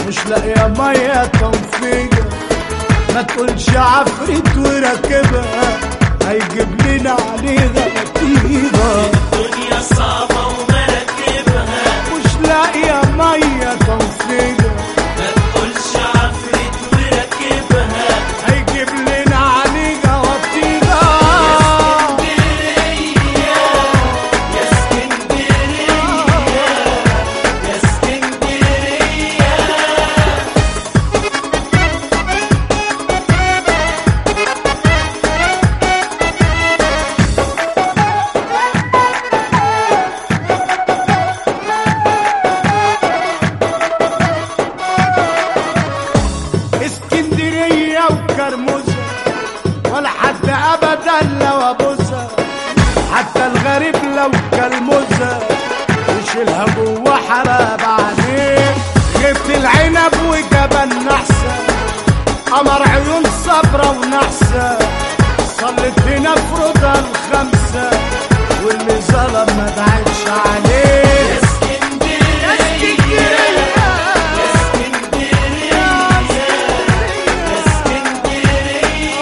مش لاقيه ميه تنفيجه ما تقولش عفريت وراكبها هيجيب لنا عليها نتيجه الدنيا صعبة ومراكبها مش لاقيه ميه تنفيجه ما تقولش عفريت وراكبها هيجيب لنا عليها وطيجه يا اسكندرية يا اسكندرية اسكندرية وكرموزة ولا حد أبدا لو أبوسها حتى الغريب لو كلموزة يشيلها جوه حراب عليه غيبت العنب وجبل نحسة قمر عيون صبرة ونحسة صلت هنا فرودها الخمسة واللي ظلم ما بعدش عليه يا اسكندرية يا اسكندرية يا اسكندرية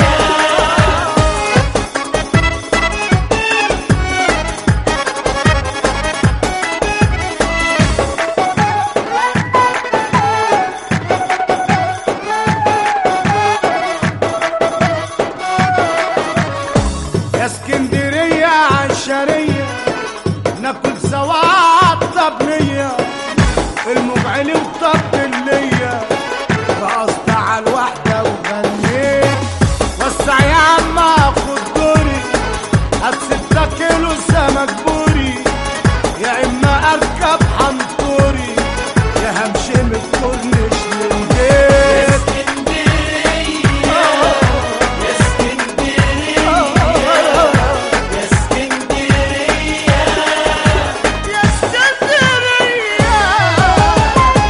يا اسكندرية عشرية ناكل سوا الطبلية المبعلي وطب اللية رقصت على الوحدة وغنيت وسع يا عم اخد دوري هات ستة كيلو سمك بوري يا اما اركب حنطوري يا همشي من الكورنيش